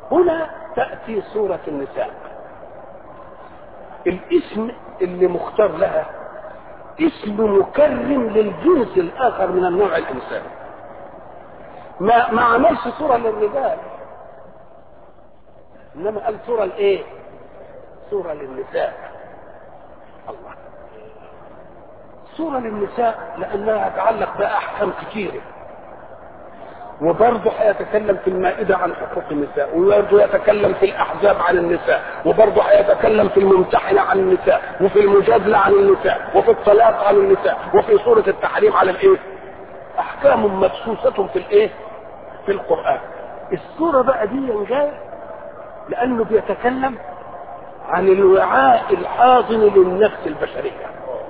هنا تأتي سورة النساء الاسم اللي مختار لها اسم مكرم للجنس الآخر من النوع الإنساني ما ما عملش صورة للرجال إنما قال صورة لإيه؟ صورة للنساء الله صورة للنساء لأنها تتعلق بأحكام كثيرة وبرضه هيتكلم في المائدة عن حقوق النساء وبرضه يتكلم في الأحزاب عن النساء وبرضه هيتكلم في الممتحنة عن النساء وفي المجادلة عن النساء وفي الطلاق عن النساء وفي سورة التحريم على الإيه؟ أحكام مبسوسة في الإيه؟ في القرآن السورة بقى دي جاية لأنه بيتكلم عن الوعاء الحاضن للنفس البشرية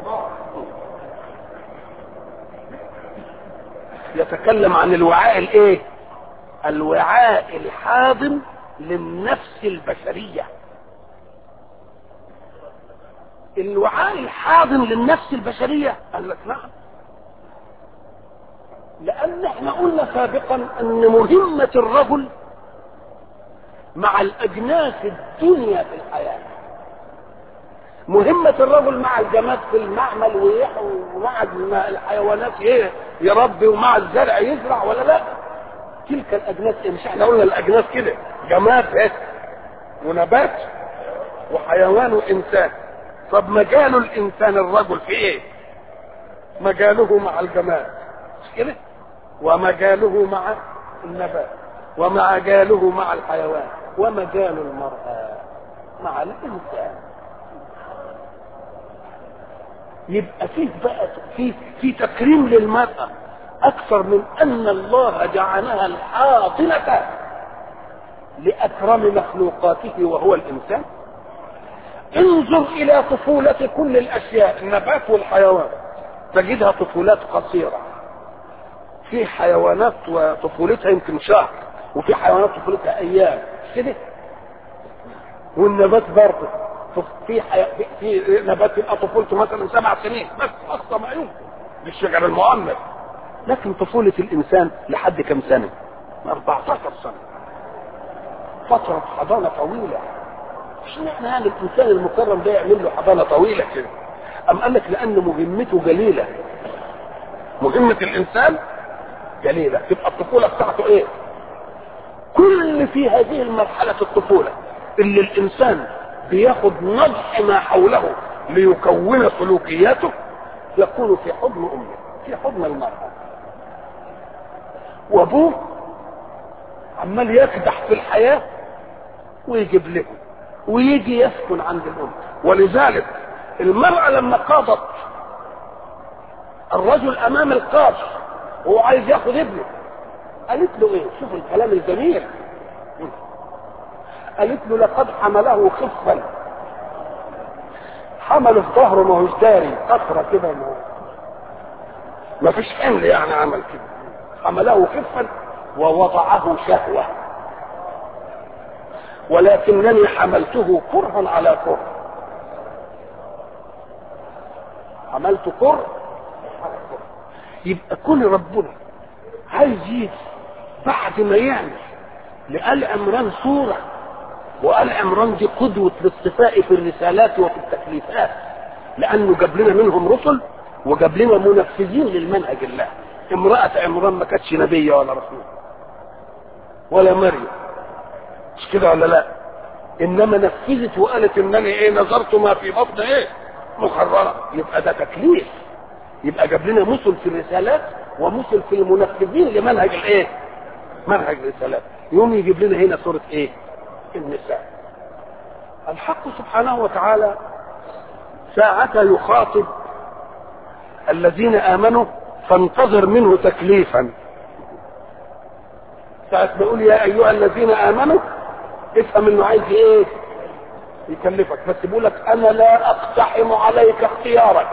يتكلم عن الوعاء الايه الوعاء الحاضن للنفس البشرية الوعاء الحاضن للنفس البشرية قال لك نعم لأن احنا قلنا سابقا أن مهمة الرجل مع الأجناس الدنيا في الحياة مهمة الرجل مع الجماد في المعمل ومع الحيوانات ايه يربي ومع الزرع يزرع ولا لا تلك الأجناس إيه؟ مش احنا قلنا الأجناس كده جماد ايه ونبات وحيوان وإنسان طب مجال الإنسان الرجل في ايه مجاله مع الجماد مش كده ومجاله مع النبات ومجاله مع الحيوان ومجال المرأة مع الإنسان يبقى فيه بقى في في تكريم للمرأة أكثر من أن الله جعلها الحاضنة لأكرم مخلوقاته وهو الإنسان انظر إلى طفولة كل الأشياء النبات والحيوان تجدها طفولات قصيرة في حيوانات وطفولتها يمكن شهر وفي حيوانات طفولتها أيام كده والنبات برضه في حي... في نبات يبقى طفولته مثلا سبع سنين بس اقصى ما يمكن للشجر المؤمن لكن طفولة الإنسان لحد كم سنة؟ 14 سنة فترة حضانة طويلة مش معنى يعني الإنسان المكرم ده يعمل له حضانة طويلة كده أم قال لك لأن مهمته جليلة مهمة الإنسان جليلة تبقى الطفولة بتاعته إيه؟ كل في هذه المرحلة الطفولة اللي الإنسان بياخد نضح ما حوله ليكون سلوكياته يكون في حضن امه في حضن المرأة وابوه عمال يكدح في الحياة ويجيب له ويجي يسكن عند الام ولذلك المرأة لما قاضت الرجل امام القاضي وهو عايز ياخد ابنه قالت له ايه شوف الكلام الجميل قالت له لقد حمله خفا حمله في ظهره ما هوش داري قطره كده ما ما فيش حمل يعني عمل كده حمله خفا ووضعه شهوه ولكنني حملته كرها على كره عملت كره على كره يبقى كل ربنا عايز يجي بعد ما يعمل لآل عمران صورة وآل عمران دي قدوة للصفاء في الرسالات وفي التكليفات لأنه جاب لنا منهم رسل وجاب لنا منفذين للمنهج الله امرأة عمران ما كانتش نبية ولا رسول ولا مريم مش كده ولا لا انما نفذت وقالت انني ايه نظرت ما في بطن ايه محررة يبقى ده تكليف يبقى جاب لنا مثل في الرسالات ومثل في المنفذين لمنهج الايه منهج الرسالات يوم يجيب لنا هنا سورة ايه النساء الحق سبحانه وتعالى ساعة يخاطب الذين آمنوا فانتظر منه تكليفا ساعة ما يقول يا أيها الذين آمنوا افهم انه عايز ايه يكلفك بس بيقول لك انا لا اقتحم عليك اختيارك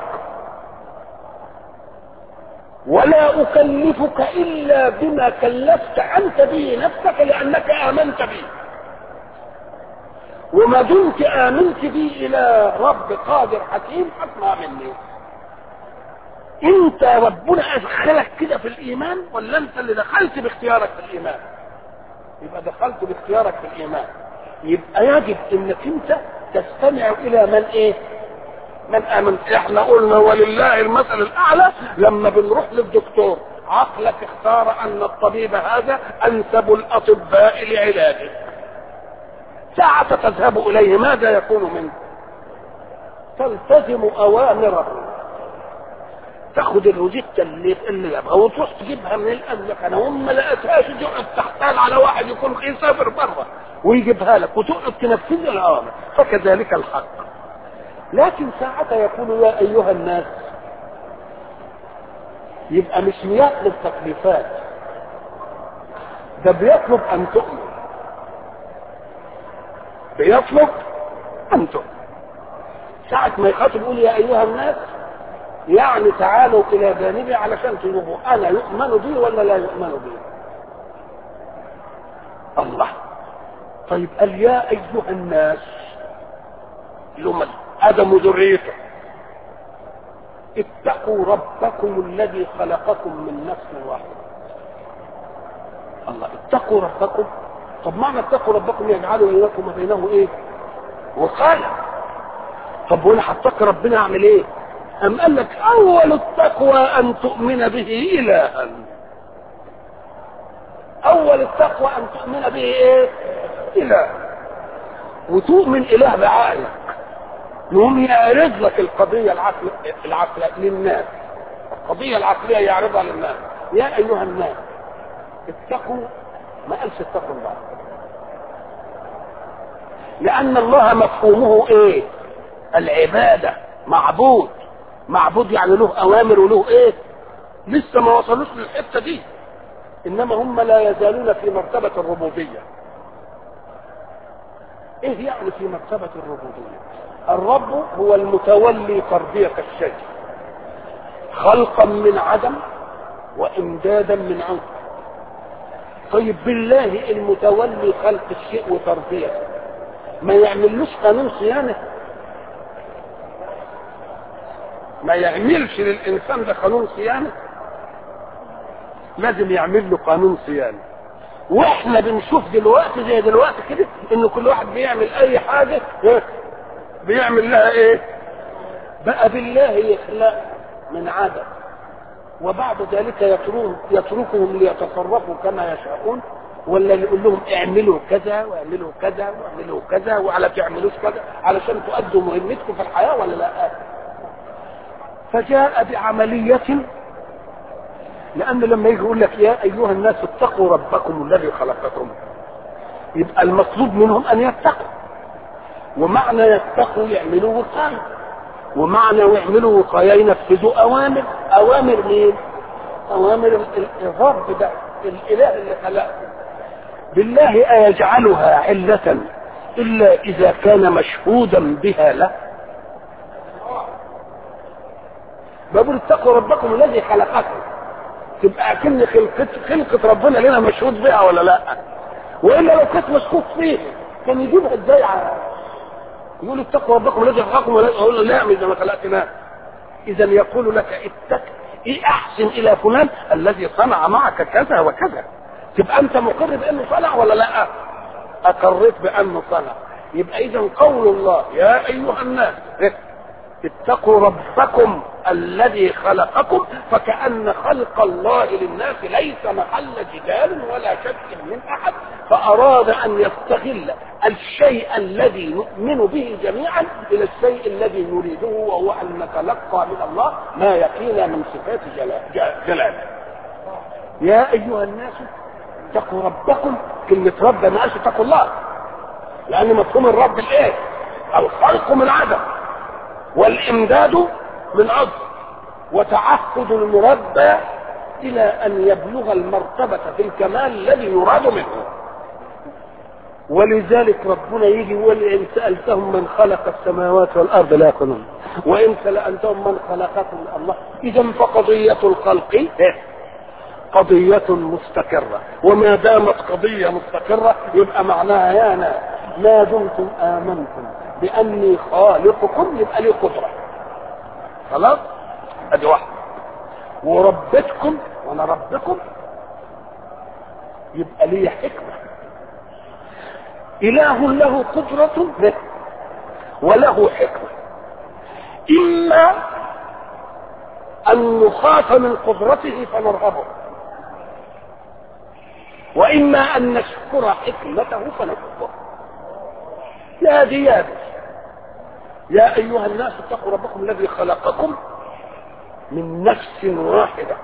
ولا اكلفك الا بما كلفت انت به نفسك لانك امنت بي وما دمت امنت بي الى رب قادر حكيم اسمع مني انت ربنا ادخلك كده في الايمان ولا انت اللي دخلت باختيارك في الايمان يبقى دخلت باختيارك في الايمان يبقى يجب انك انت تستمع الى من ايه من امن احنا قلنا ولله المثل الاعلى لما بنروح للدكتور عقلك اختار ان الطبيب هذا انسب الاطباء لعلاجه ساعة تذهب اليه ماذا يكون منك تلتزم اوامره تاخد الروجيتا اللي اللي يبقى وتروح تجيبها من الاملكنه وهم ما لقيتهاش تقعد تحتال على واحد يكون يسافر بره ويجيبها لك وتقعد تنفذ الاوامر فكذلك الحق لكن ساعة يقول يا ايها الناس يبقى مش بيطلب تكليفات ده بيطلب ان تؤمن بيطلب ان تؤمن ساعة ما يخاطب يقول يا ايها الناس يعني تعالوا الى جانبي علشان تشوفوا انا يؤمن بي ولا لا يؤمن بي الله طيب قال يا ايها الناس لمن ادم ذريته اتقوا ربكم الذي خلقكم من نفس واحده الله اتقوا ربكم طب معنى اتقوا ربكم يجعلوا بينكم وبينه ايه وقايه طب وانا هتقي ربنا اعمل ايه أم قال لك أول التقوى أن تؤمن به إلها أول التقوى أن تؤمن به إيه؟ إله وتؤمن إله بعقلك يقوم يعرض لك القضية العقل العقل للناس القضية العقلية يعرضها للناس يا أيها الناس اتقوا ما قالش اتقوا الله لأن الله مفهومه إيه؟ العبادة معبود معبود يعني له اوامر وله ايه لسه ما وصلوش للحته دي انما هم لا يزالون في مرتبه الربوبيه ايه يعني في مرتبه الربوبيه الرب هو المتولي تربيه الشيء خلقا من عدم وامدادا من عنق طيب بالله المتولي خلق الشيء وتربيته ما يعملوش قانون صيانه ما يعملش للانسان ده قانون صيانه لازم يعمل له قانون صيانه واحنا بنشوف دلوقتي زي دلوقتي كده ان كل واحد بيعمل اي حاجه بيعمل لها ايه بقى بالله يخلق من عدم وبعد ذلك يترون يتركهم ليتصرفوا كما يشاءون ولا يقول لهم اعملوا كذا واعملوا كذا واعملوا كذا وعلى تعملوش كذا علشان تؤدوا مهمتكم في الحياه ولا لا فجاء بعملية لأن لما يجي يقول لك يا أيها الناس اتقوا ربكم الذي خلقكم يبقى المطلوب منهم أن يتقوا ومعنى يتقوا يعملوا وقاية ومعنى يعملوا وقاية ينفذوا أوامر أوامر مين؟ أوامر الرب ده الإله اللي خلقه بالله أيجعلها علة إلا إذا كان مشهودا بها له بقول اتقوا ربكم الذي خلقكم تبقى اكن خلقت خلقة ربنا لنا مشهود بها ولا لا والا لو كانت مشكوك فيه كان يجيبها ازاي على يقول اتقوا ربكم الذي خلقكم ولا يقول لا اذا ما خلقتنا اذا يقول لك اتق ايه احسن الى فلان الذي صنع معك كذا وكذا تبقى انت مقر بانه صنع ولا لا اقريت بانه صنع يبقى اذا قول الله يا ايها الناس اتقوا ربكم الذي خلقكم فكأن خلق الله للناس ليس محل جدال ولا شك من أحد فأراد أن يستغل الشيء الذي نؤمن به جميعا إلى الشيء الذي نريده وهو أن نتلقى من الله ما يقينا من صفات جلاله يا أيها الناس اتقوا ربكم كلمة رب ما قالش اتقوا الله لأن مفهوم الرب الإيه؟ الخلق من عدم والامداد من عضو وتعهد المربى الى ان يبلغ المرتبه في الكمال الذي يراد منه ولذلك ربنا يجي يقول ان سالتهم من خلق السماوات والارض لا يقولون وان سالتهم من خلقكم الله اذا فقضيه الخلق قضية مستقرة وما دامت قضية مستقرة يبقى معناها يا ناس ما دمتم آمنتم باني خالقكم يبقى لي قدره خلاص ادي واحده وربتكم وانا ربكم يبقى لي حكمه إله له قدرة وله حكمة إما أن نخاف من قدرته فنرهبه وإما أن نشكر حكمته فنكفره يا دي يا دي يا أيها الناس اتقوا ربكم الذي خلقكم من نفس واحدة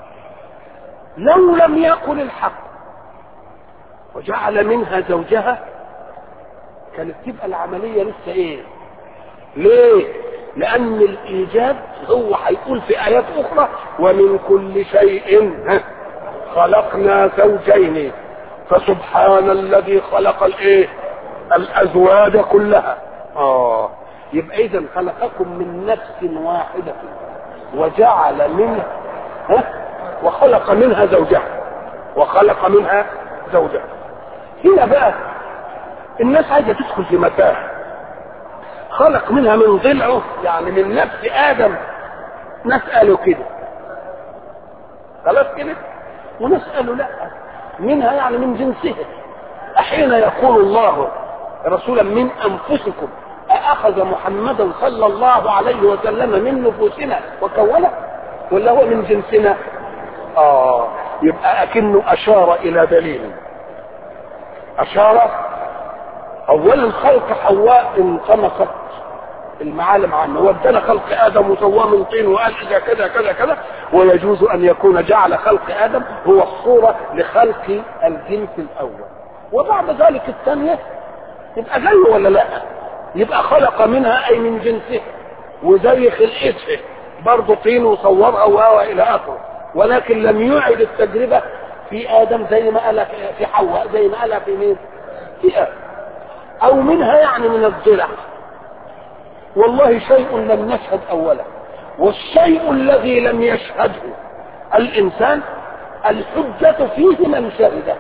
لو لم يقل الحق وجعل منها زوجها كانت تبقى العملية لسه ايه ليه لأن الإيجاد هو هيقول في آيات أخرى ومن كل شيء خلقنا زوجين فسبحان الذي خلق الايه الازواج كلها اه يبقى اذا خلقكم من نفس واحده وجعل منها ها وخلق منها زوجها وخلق منها زوجها هنا بقى الناس عايزه تدخل في متاهه خلق منها من ضلعه يعني من نفس ادم نساله كده خلاص كده ونسأل لا منها يعني من جنسها أحين يقول الله رسولا من أنفسكم أأخذ محمدا صلى الله عليه وسلم من نفوسنا وكونه ولا هو من جنسنا آه يبقى أكنه أشار إلى دليل أشار أولا خلق حواء انطمست المعالم عنه وابتدى خلق ادم وسواه من طين وقال اذا كذا كذا كذا ويجوز ان يكون جعل خلق ادم هو الصوره لخلق الجنس الاول وبعد ذلك الثانيه يبقى زيه ولا لا يبقى خلق منها اي من جنسه وزي خلقته برضه طين وصورها و الى اخره ولكن لم يعد التجربه في ادم زي ما قال في حواء زي ما قال في مين؟ في ادم او منها يعني من الضلع والله شيء لم نشهد اولا والشيء الذي لم يشهده الانسان الحجة فيه من شهده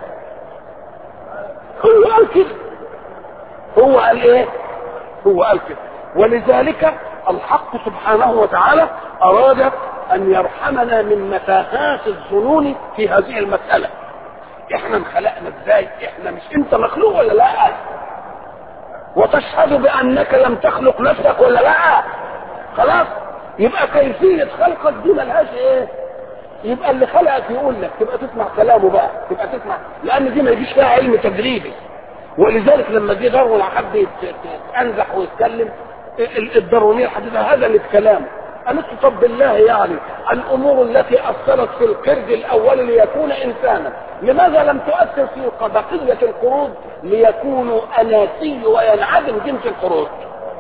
هو قال كده هو قال ايه هو قال كده ولذلك الحق سبحانه وتعالى اراد ان يرحمنا من متاهات الظنون في هذه المسألة احنا انخلقنا ازاي احنا مش انت مخلوق ولا لا وتشهد بانك لم تخلق نفسك ولا لا خلاص يبقى كيفية خلقك دي ملهاش ايه يبقى اللي خلقك يقول لك تبقى تسمع كلامه بقى تبقى تسمع لان دي ما يجيش فيها علم تجريبي ولذلك لما جه داروين حب ينزح ويتكلم الداروينية حددها هذا الكلام قالت طب بالله يعني الامور التي اثرت في القرد الاول ليكون انسانا لماذا لم تؤثر في بقيه القرود ليكونوا اناسي وينعدم جنس القرود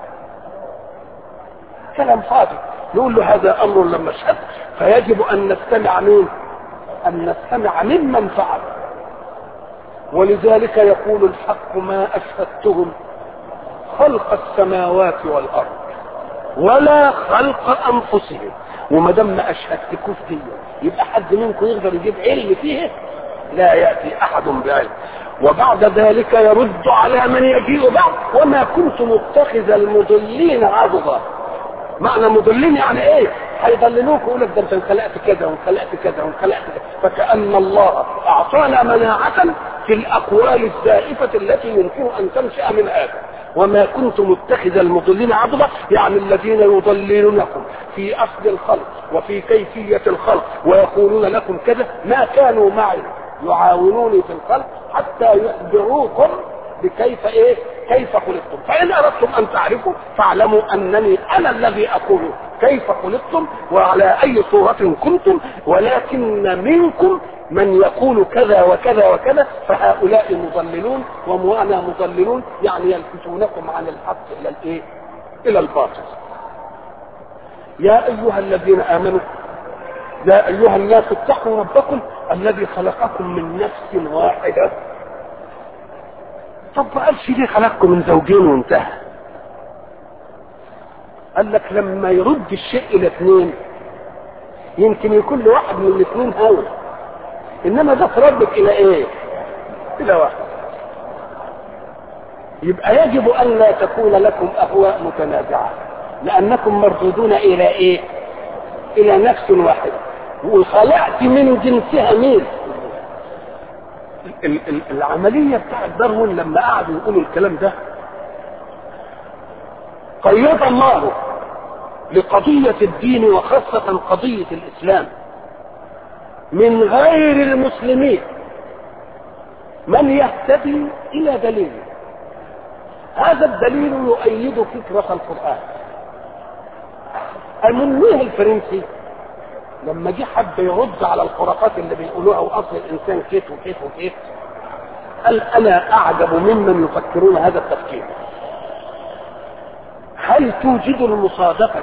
كلام فاضي نقول له هذا امر لما شهد فيجب ان نستمع مين ان نستمع ممن فعل ولذلك يقول الحق ما اشهدتهم خلق السماوات والارض ولا خلق انفسهم وما دام ما اشهدتكوش دي يبقى حد منكم يقدر يجيب علم فيه لا ياتي احد بعلم وبعد ذلك يرد على من يجيء بعد وما كنت متخذ المضلين عضدا معنى مضلين يعني ايه هيضللوك ويقول لك ده انت انخلقت كذا وانخلقت كذا وانخلقت كذا فكأن الله اعطانا مناعة في الاقوال الزائفة التي يمكن ان تنشأ من هذا وما كنت متخذ المضلين عضدا يعني الذين يضللونكم في اصل الخلق وفي كيفية الخلق ويقولون لكم كذا ما كانوا معي يعاونوني في الخلق حتى يخبروكم بكيف ايه كيف خلقتم فان اردتم ان تعرفوا فاعلموا انني انا الذي اقول كيف خلقتم وعلى اي صورة كنتم ولكن منكم من يقول كذا وكذا وكذا فهؤلاء مضللون ومعنى مضللون يعني يلفتونكم عن الحق الى الايه الى الباطل يا ايها الذين امنوا يا ايها الناس اتقوا ربكم الذي خلقكم من نفس واحده طب ما قالش ليه خلقكم من زوجين وانتهى قال لك لما يرد الشيء الى اثنين يمكن يكون لواحد من الاثنين هوى انما ده تردد الى ايه الى واحد يبقى يجب ان لا تكون لكم اهواء متنازعه لانكم مردودون الى ايه الى نفس واحده وخلقت من جنسها مين ال- ال- العملية بتاعت داروين لما قعدوا يقولوا الكلام ده قيد الله لقضية الدين وخاصة قضية الإسلام من غير المسلمين من يهتدي إلى دليل هذا الدليل يؤيد فكرة القرآن المنيه الفرنسي لما جه حب يرد على الخرافات اللي بيقولوها واصل الانسان كيف وكيف وكيف قال انا اعجب ممن يفكرون هذا التفكير هل توجد المصادفة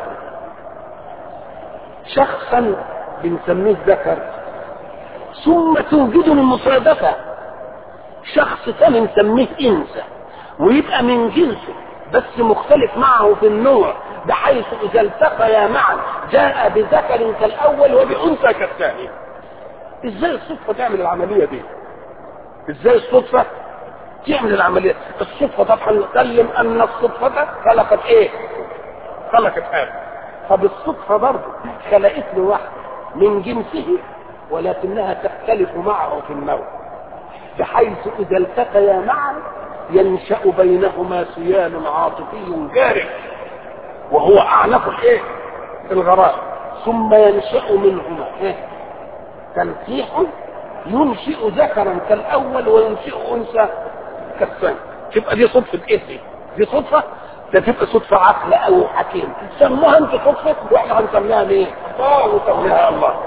شخصا بنسميه ذكر ثم توجد المصادفة شخص ثاني نسميه انثى ويبقى من جنسه بس مختلف معه في النوع بحيث اذا التقيا معا جاء بذكر كالاول وبانثى كالثاني ازاي الصدفه تعمل العمليه دي ازاي الصدفه تعمل العمليه الصدفه طبعا نتكلم ان الصدفه خلقت ايه خلقت ادم طب الصدفه برضه خلقت له واحده من جنسه ولكنها تختلف معه في النوع بحيث اذا التقيا معا ينشا بينهما سيال عاطفي جارف وهو اعنف الايه الغرائب ثم ينشا منهما إيه؟ تنكيح ينشئ ذكرا كالاول وينشئ انثى كالثاني تبقى دي صدفه ايه دي؟ دي صدفه ده تبقى صدفه عقل او حكيم سموها انت صدفه واحنا هنسميها ايه؟ الله وسميها الله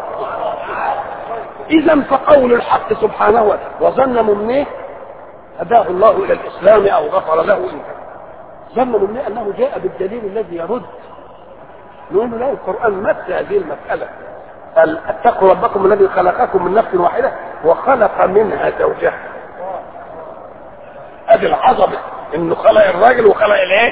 اذا فقول الحق سبحانه وتعالى وظن منيه هداه الله الى الاسلام او غفر له ان ظن منيه انه جاء بالدليل الذي يرد نقول له لا القران مس هذه المساله قال اتقوا ربكم الذي خلقكم من نفس واحده وخلق منها زوجها ادي العظمه انه خلق الراجل وخلق الايه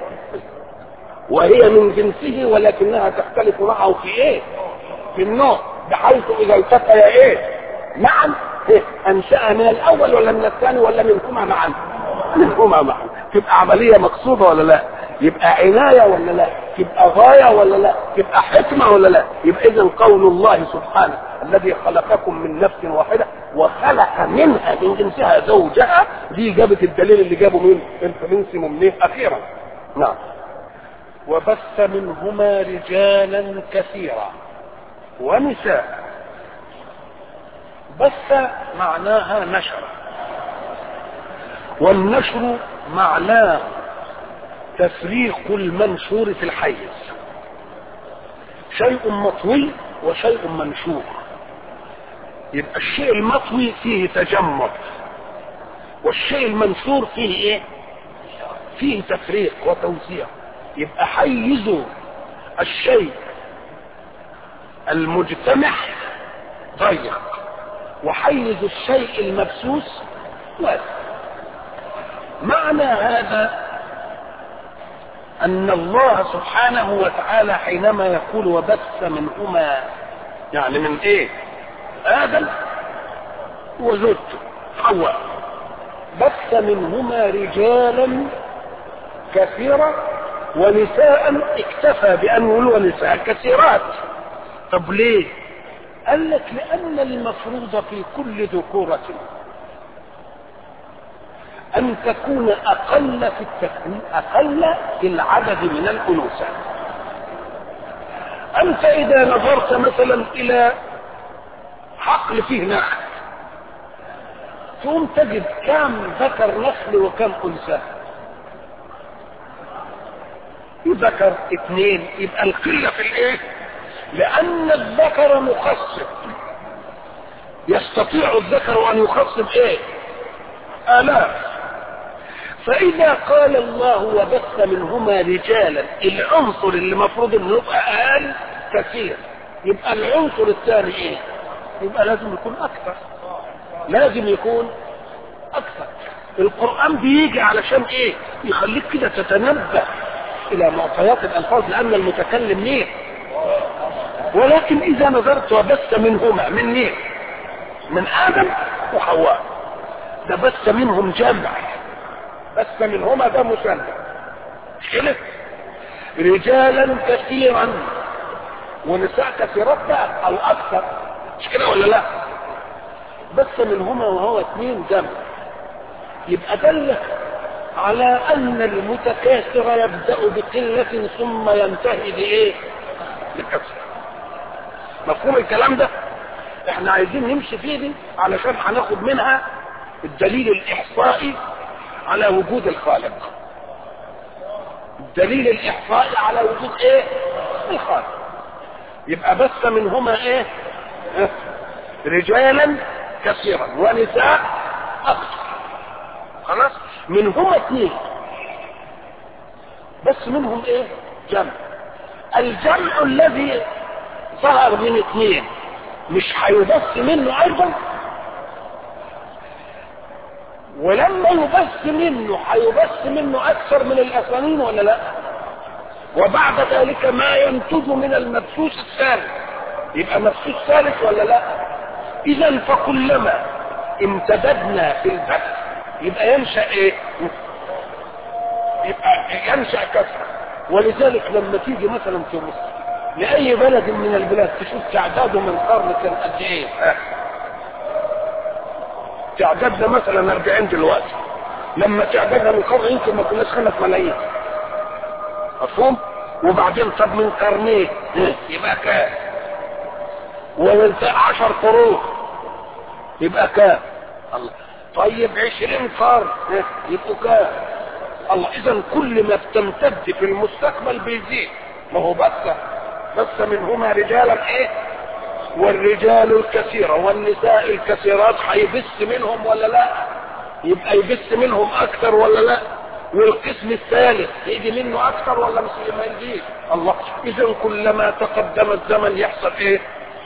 وهي من جنسه ولكنها تختلف معه في ايه في النوع بحيث اذا التقيا ايه معا إيه؟ انشاها من الاول ولا من الثاني ولا منهما معا منهما معا تبقى عمليه مقصوده ولا لا يبقى عنايه ولا لا تبقى غايه ولا لا تبقى حكمه ولا لا يبقى اذا قول الله سبحانه الذي خلقكم من نفس واحده وخلق منها من جنسها زوجها دي جابت الدليل اللي جابه من الفرنسي ممنيه اخيرا نعم وبث منهما رجالا كثيرا ونساء بث معناها نشر والنشر معناه تفريق المنشور في الحيز شيء مطوي وشيء منشور يبقى الشيء المطوي فيه تجمد والشيء المنشور فيه ايه فيه تفريق وتوزيع يبقى حيز الشيء المجتمع ضيق وحيز الشيء المبسوس واسع معنى هذا ان الله سبحانه وتعالى حينما يقول وبث منهما يعني من ايه ادم وزوجته حواء بث منهما رجالا كثيرا ونساء اكتفى بان يقول ونساء كثيرات طب ليه قال لك لان المفروض في كل ذكوره أن تكون أقل في التكوين أقل في العدد من الأنوثة أنت إذا نظرت مثلا إلى حقل فيه نخل ثم تجد كم ذكر نخل وكم أنثى ذكر اثنين يبقى القلة في الايه لأن الذكر مخصب يستطيع الذكر أن يخصب ايه آلاف فإذا قال الله وبث منهما رجالا العنصر اللي المفروض انه يبقى أقل كثير يبقى العنصر الثاني ايه؟ يبقى لازم يكون أكثر لازم يكون أكثر القرآن بيجي علشان ايه؟ يخليك كده تتنبه إلى معطيات الألفاظ لأن المتكلم مين؟ ولكن إذا نظرت وبث منهما من مين؟ من آدم وحواء ده بث منهم جمع بس منهما ده مثنى كده رجالا كثيرا ونساء كثيرات بقى او اكثر مش كده ولا لا بس منهما وهو اثنين جمع يبقى دل على ان المتكاثر يبدا بقله ثم ينتهي بايه بكثره مفهوم الكلام ده احنا عايزين نمشي فيه دي علشان هناخد منها الدليل الاحصائي على وجود الخالق الدليل الاحصائي على وجود ايه الخالق يبقى بث منهما ايه اه؟ رجالا كثيرا ونساء اكثر خلاص منهما اثنين بس منهم ايه جمع الجمع الذي ظهر من اثنين مش هيبث منه ايضا ولما يبث منه هيبث منه اكثر من الاثنين ولا لا وبعد ذلك ما ينتج من المبثوث الثالث يبقى مبثوث ثالث ولا لا اذا فكلما امتددنا في البث يبقى ينشا ايه يبقى ينشا كثره ولذلك لما تيجي مثلا في مصر لاي بلد من البلاد تشوف تعداده من قرن كان قد ايه تعدادنا مثلا 40 دلوقتي لما تعدادنا من قرن يمكن ما كناش خمس ملايين مفهوم وبعدين طب من قرنين يبقى كام ومن عشر قرون يبقى كام الله طيب عشرين قرن يبقوا كام الله اذا كل ما بتمتد في المستقبل بيزيد ما هو بس بس منهما رجالا ايه والرجال الكثيرة والنساء الكثيرات هيبث منهم ولا لا يبقى يبث منهم اكثر ولا لا والقسم الثالث يجي منه اكثر ولا مش ما يجيش الله اذا كلما تقدم الزمن يحصل ايه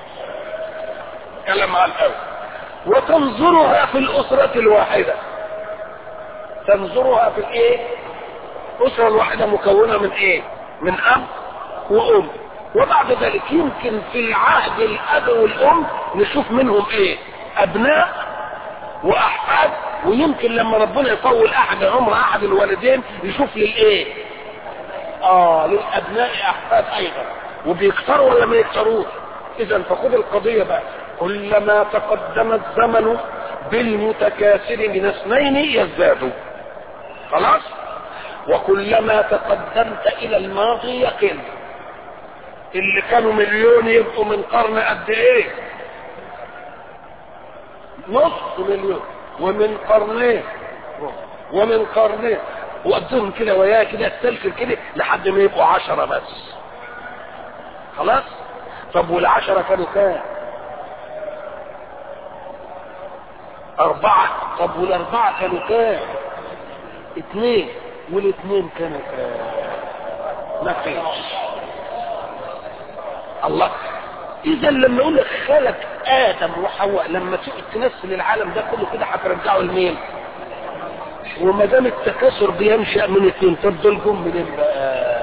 كلام على الاول وتنظرها في الاسرة الواحدة تنظرها في الايه الاسرة الواحدة مكونة من ايه من اب وام وبعد ذلك يمكن في العهد الاب والام نشوف منهم ايه ابناء واحفاد ويمكن لما ربنا يطول احد عمر احد الوالدين يشوف للايه اه للابناء احفاد ايضا وبيكتروا ولا ما يكتروش اذا فخذ القضية بقى كلما تقدم الزمن بالمتكاثر من اثنين يزداد خلاص وكلما تقدمت الى الماضي يقل اللي كانوا مليون يبقوا من قرن قد ايه نص مليون ومن قرنين ومن قرنين وقدهم كده وياه كده السلسل كده لحد ما يبقوا عشرة بس خلاص طب والعشرة كانوا كام أربعة طب والأربعة كانوا كام اثنين والاثنين كانوا كام ما فيش الله اذا لما يقول لك خلق ادم وحواء لما تنسل العالم ده كله كده هترجعه لمين وما دام التكاثر بينشا من اثنين طب دول جم منين بقى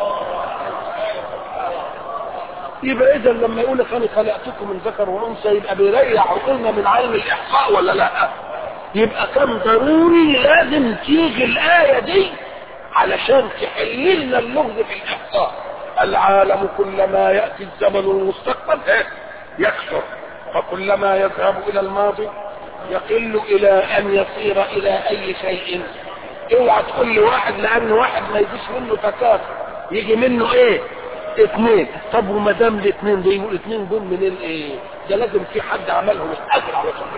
يبقى اذا لما يقول لك انا خلقتكم من ذكر وانثى يبقى بيريح عقولنا من علم الاحصاء ولا لا يبقى كان ضروري لازم تيجي الايه دي علشان تحل لنا اللغز في الاحصاء العالم كلما ياتي الزمن المستقبل يكثر فكلما يذهب الى الماضي يقل الى ان يصير الى اي شيء اوعى تقول لي واحد لان واحد ما يجيش منه تكاثر يجي منه ايه اثنين طب وما دام الاثنين دول يقول اثنين دول منين ايه ده لازم في حد عملهم الاجر على صاحبه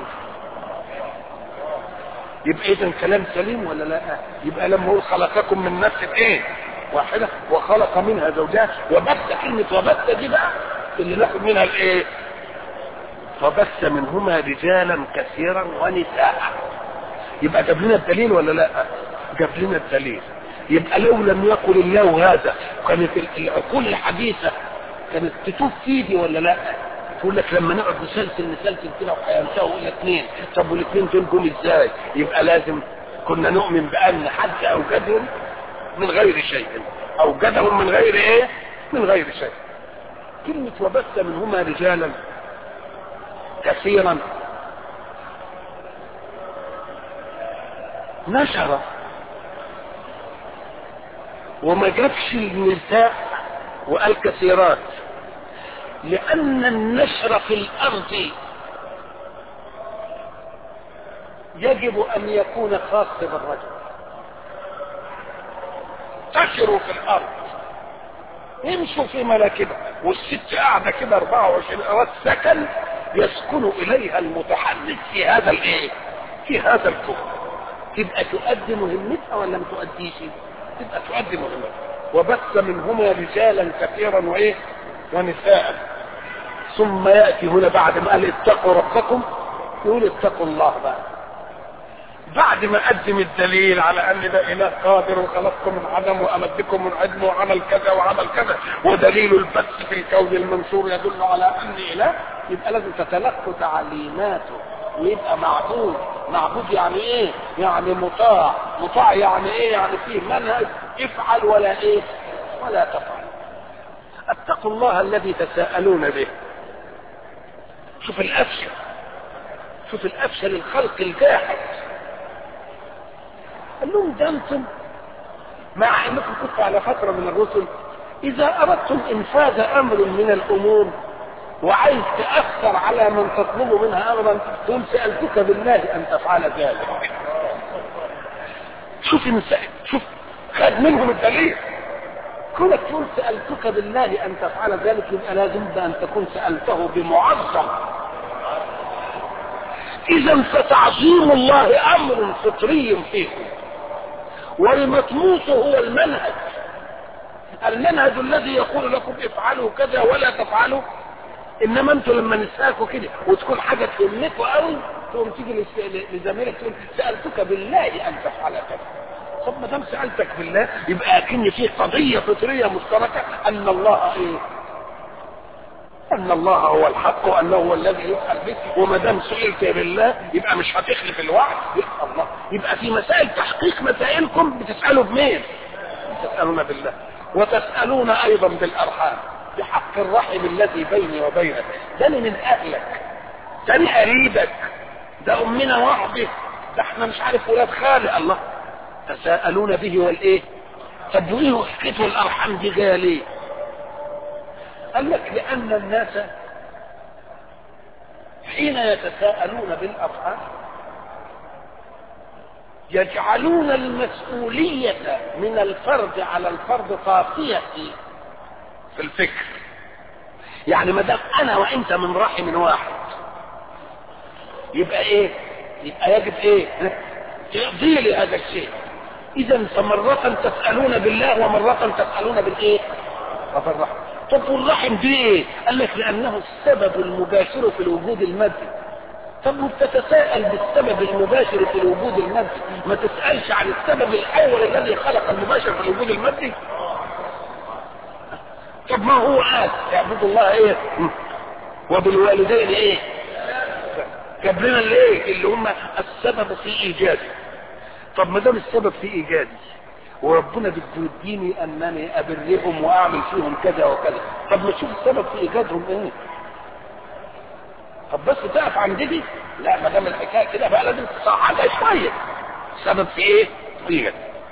يبقى اذا كلام سليم ولا لا يبقى لما هو خلقكم من نفس ايه واحدة وخلق منها زوجها وبث كلمة وبث دي بقى اللي ناخد منها الايه فبث منهما رجالا كثيرا ونساء يبقى جاب لنا الدليل ولا لا جاب لنا الدليل يبقى لو لم يقل الله هذا كانت العقول الحديثة كانت تتوب فيه دي ولا لا تقول لك لما نقعد نسلسل نسلسل كده وهينتهوا الى اثنين طب والاثنين دول جم ازاي يبقى لازم كنا نؤمن بان حد اوجدهم من غير شيء اوجدهم من غير ايه من غير شيء كلمة وبث منهما رجالا كثيرا نشر وما جابش النساء وقال كثيرات لأن النشر في الأرض يجب ان يكون خاص بالرجل انتشروا في الارض يمشوا في ملاكبه والست قاعده كده 24 ساعه سكن يسكن اليها المتحدث في هذا الايه في هذا الكون تبقى تؤدي مهمتها ولا ما تؤديش تبقى تؤدي مهمتها وبث منهما رجالا كثيرا وايه ونساء ثم ياتي هنا بعد ما قال اتقوا ربكم يقول اتقوا الله بقى بعد ما قدم الدليل على ان ده اله قادر وخلقكم من عدم وامدكم من عدم وعمل كذا وعمل كذا ودليل البث في الكون المنشور يدل على ان اله يبقى لازم تتلقوا تعليماته ويبقى معبود معبود يعني ايه يعني مطاع مطاع يعني ايه يعني فيه منهج افعل ولا ايه ولا تفعل اتقوا الله الذي تساءلون به شوف الافشل شوف الافشل الخلق الجاحد قال لهم ده انتم مع انكم كنتوا على فتره من الرسل اذا اردتم انفاذ امر من الامور وعايز تاثر على من تطلب منها امرا تقول سالتك بالله ان تفعل ذلك شوف شوف خد منهم الدليل كونك تقول سالتك بالله ان تفعل ذلك يبقى لازم ان تكون سالته بمعظم اذا فتعظيم الله امر فطري فيكم والمطموس هو المنهج المنهج الذي يقول لكم افعلوا كذا ولا تفعلوا انما انتوا لما نسالكوا كده وتكون حاجه تهمكوا قوي تقوم تيجي لزميلك تقول سالتك بالله ان تفعل كذا طب ما دام سالتك بالله يبقى اكن في قضيه فطريه مشتركه ان الله ايه ان الله هو الحق وانه هو الذي يفعل به وما دام سئلت بالله يبقى مش هتخلف الوعد يبقى الله يبقى في مسائل تحقيق مسائلكم بتسالوا بمين؟ تسالون بالله وتسالون ايضا بالارحام بحق الرحم الذي بيني وبينك ده من اهلك ده قريبك ده امنا وحده ده احنا مش عارف ولاد خالق الله تساءلون به والايه؟ طب وايه حكايه الارحام دي جايه ليه؟ قال لك لأن الناس حين يتساءلون بالأفعال يجعلون المسؤولية من الفرد على الفرد طافية في الفكر يعني ما دام أنا وأنت من رحم واحد يبقى إيه؟ يبقى يجب إيه؟ تقضي لي هذا الشيء إذا فمرة تسألون بالله ومرة تسألون بالإيه؟ وبالرحمة طب والرحم دي ايه؟ قال لك لانه السبب المباشر في الوجود المادي. طب بتتساءل بالسبب المباشر في الوجود المادي، ما تسالش عن السبب الاول الذي خلق المباشر في الوجود المادي. طب ما هو قال يعبد الله ايه؟ وبالوالدين ايه؟ جاب لنا الايه؟ اللي هم السبب في ايجادي. طب ما دام السبب في ايجادي وربنا بده يديني انني ابرهم واعمل فيهم كذا وكذا طب ما تشوف السبب في ايجادهم ايه طب بس تقف عند دي لا ما دام الحكايه كده بقى لازم تصعدها شويه السبب في ايه في ايجاد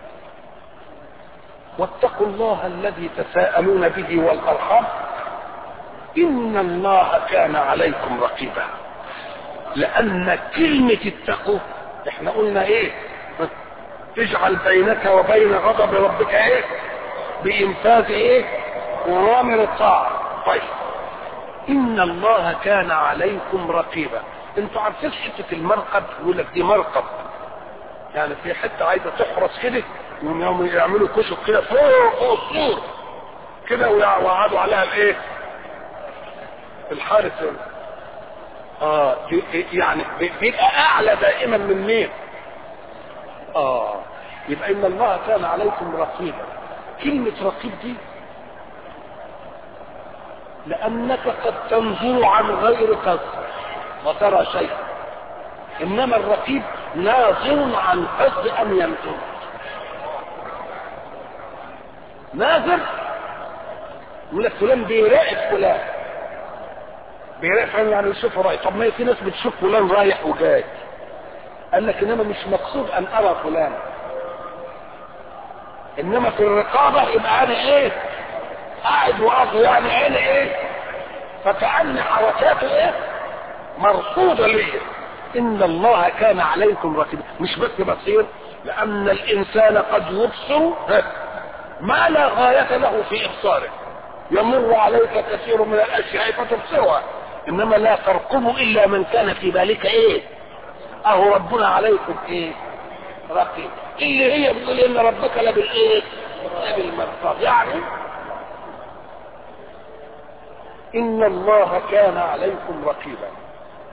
واتقوا الله الذي تساءلون به والارحام ان الله كان عليكم رقيبا لان كلمه التقوى احنا قلنا ايه تجعل بينك وبين غضب ربك ايه بانفاذ ايه اوامر الطاعه طيب ان الله كان عليكم رقيبا انتوا عارفين حته المرقب يقول لك دي مرقب يعني في حته عايزه تحرس كده يوم يعملوا كشك كده فوق فوق السور كده ويقعدوا عليها الايه الحارس اه يعني بيبقى اعلى دائما من مين اه يبقى ان الله كان عليكم رقيبا كلمة رقيب دي لأنك قد تنظر عن غير قصد وترى شيئا إنما الرقيب ناظر عن قصد أن ينظر ناظر يقول لك فلان بيراقب فلان بيراقب فلان يعني يشوفه رايح طب ما في ناس بتشوف فلان رايح وجاي قال لك انما مش مقصود ان ارى فلان انما في الرقابه يبقى انا ايه قاعد واقف يعني عيني ايه فكأن حركاته ايه مرصوده ليا ان الله كان عليكم رقيبا مش بس بصير لان الانسان قد يبصر ما لا غاية له في ابصاره يمر عليك كثير من الاشياء فتبصرها انما لا ترقب الا من كان في بالك ايه اهو ربنا عليكم ايه رقيب اللي هي بتقول ان ربك لبالايه لبالمرصاد يعني ان الله كان عليكم رقيبا